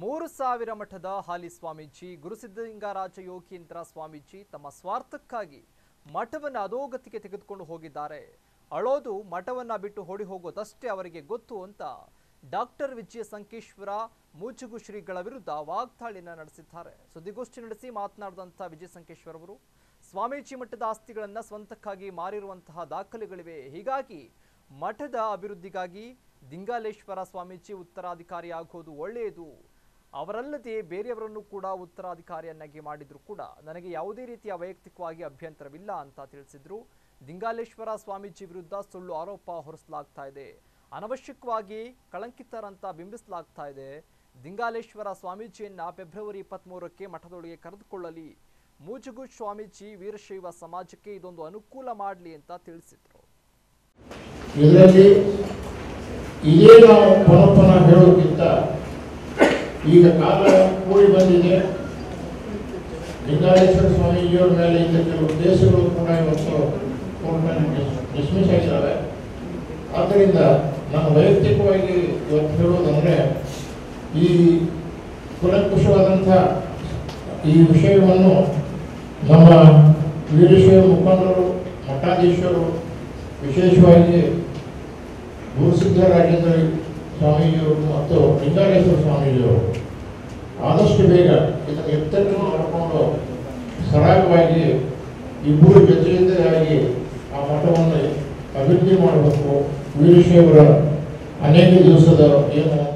ಮೂರು ಸಾವಿರ ಮಠದ ಹಾಲಿ ಸ್ವಾಮೀಜಿ ಗುರುಸಿದ್ಧಲಿಂಗರಾಜ ಯೋಗೀಂದ್ರ ಸ್ವಾಮೀಜಿ ತಮ್ಮ ಸ್ವಾರ್ಥಕ್ಕಾಗಿ ಮಠವನ್ನು ಅಧೋಗತಿಗೆ ತೆಗೆದುಕೊಂಡು ಹೋಗಿದ್ದಾರೆ ಅಳೋದು ಮಠವನ್ನ ಬಿಟ್ಟು ಓಡಿ ಹೋಗೋದಷ್ಟೇ ಅವರಿಗೆ ಗೊತ್ತು ಅಂತ ಡಾಕ್ಟರ್ ವಿಜಯ ಸಂಕೇಶ್ವರ ಮೂಚುಗು ಶ್ರೀಗಳ ವಿರುದ್ಧ ವಾಗ್ದಾಳಿನ ನಡೆಸಿದ್ದಾರೆ ಸುದ್ದಿಗೋಷ್ಠಿ ನಡೆಸಿ ಮಾತನಾಡಿದಂಥ ವಿಜಯ ಸಂಕೇಶ್ವರ ಅವರು ಸ್ವಾಮೀಜಿ ಮಠದ ಆಸ್ತಿಗಳನ್ನ ಸ್ವಂತಕ್ಕಾಗಿ ಮಾರಿರುವಂತಹ ದಾಖಲೆಗಳಿವೆ ಹೀಗಾಗಿ ಮಠದ ಅಭಿವೃದ್ಧಿಗಾಗಿ ದಿಂಗಾಲೇಶ್ವರ ಸ್ವಾಮೀಜಿ ಉತ್ತರಾಧಿಕಾರಿ ಆಗೋದು ಒಳ್ಳೆಯದು ಅವರಲ್ಲದೆ ಬೇರೆಯವರನ್ನು ಕೂಡ ಉತ್ತರಾಧಿಕಾರಿಯನ್ನಾಗಿ ಮಾಡಿದ್ರು ಕೂಡ ನನಗೆ ಯಾವುದೇ ರೀತಿಯ ವೈಯಕ್ತಿಕವಾಗಿ ಅಭ್ಯಂತರವಿಲ್ಲ ಅಂತ ತಿಳಿಸಿದ್ರು ದಿಂಗಾಲೇಶ್ವರ ಸ್ವಾಮೀಜಿ ವಿರುದ್ಧ ಸುಳ್ಳು ಆರೋಪ ಹೊರಿಸಲಾಗ್ತಾ ಇದೆ ಅನವಶ್ಯಕವಾಗಿ ಕಳಂಕಿತರಂತ ಬಿಂಬಿಸಲಾಗ್ತಾ ಇದೆ ದಿಂಗಾಲೇಶ್ವರ ಸ್ವಾಮೀಜಿಯನ್ನ ಫೆಬ್ರವರಿ ಇಪ್ಪತ್ತ್ಮೂರಕ್ಕೆ ಮಠದೊಳಗೆ ಕರೆದುಕೊಳ್ಳಲಿ ಮೂಜುಗು ಸ್ವಾಮೀಜಿ ವೀರಶೈವ ಸಮಾಜಕ್ಕೆ ಇದೊಂದು ಅನುಕೂಲ ಮಾಡಲಿ ಅಂತ ತಿಳಿಸಿದ್ರು ಇದರಲ್ಲಿ ಇದೇ ನಾವು ಪುನಃ ಪುನಃ ಹೇಳೋಕ್ಕಿಂತ ಈಗ ಕಾಲ ಕೂಡಿ ಬಂದಿದೆ ಲಿಂಗಾಲೇಶ್ವರ ಸ್ವಾಮೀಜಿಯವರ ಮೇಲೆ ಇದ್ದ ಕೆಲವು ಕೇಸುಗಳು ಕೂಡ ಇವತ್ತು ಕೋರ್ಟ್ನಲ್ಲಿ ಡಿಸ್ಮಿಸ್ ಆಗಿದ್ದಾವೆ ಆದ್ದರಿಂದ ನಾನು ವೈಯಕ್ತಿಕವಾಗಿ ಇವತ್ತು ಹೇಳೋದಂದರೆ ಈ ಕುಲಂಕುಷವಾದಂಥ ಈ ವಿಷಯವನ್ನು ನಮ್ಮ ವೀರಶೈವ ಮುಖಂಡರು ಮಠಾಧೀಶರು ವಿಶೇಷವಾಗಿ ಗುರುಸಿದ್ದರಾಜೇಂದ್ರ ಸ್ವಾಮೀಜಿಯವರು ಮತ್ತು ಲಿಂಗಾಲೇಶ್ವರ ಸ್ವಾಮೀಜಿಯವರು ಆದಷ್ಟು ಬೇಗ ಇದನ್ನು ಎತ್ತರಕ್ಕೆ ಮಾಡಿಕೊಂಡು ಸರಾಗವಾಗಿ ಇಬ್ಬರು ಜೊತೆಯಿಂದಾಗಿ ಆ ಮಠವನ್ನು ಅಭಿವೃದ್ಧಿ ಮಾಡಬೇಕು ವೀರಶೈವರ ಅನೇಕ ದಿವಸದ ಏನು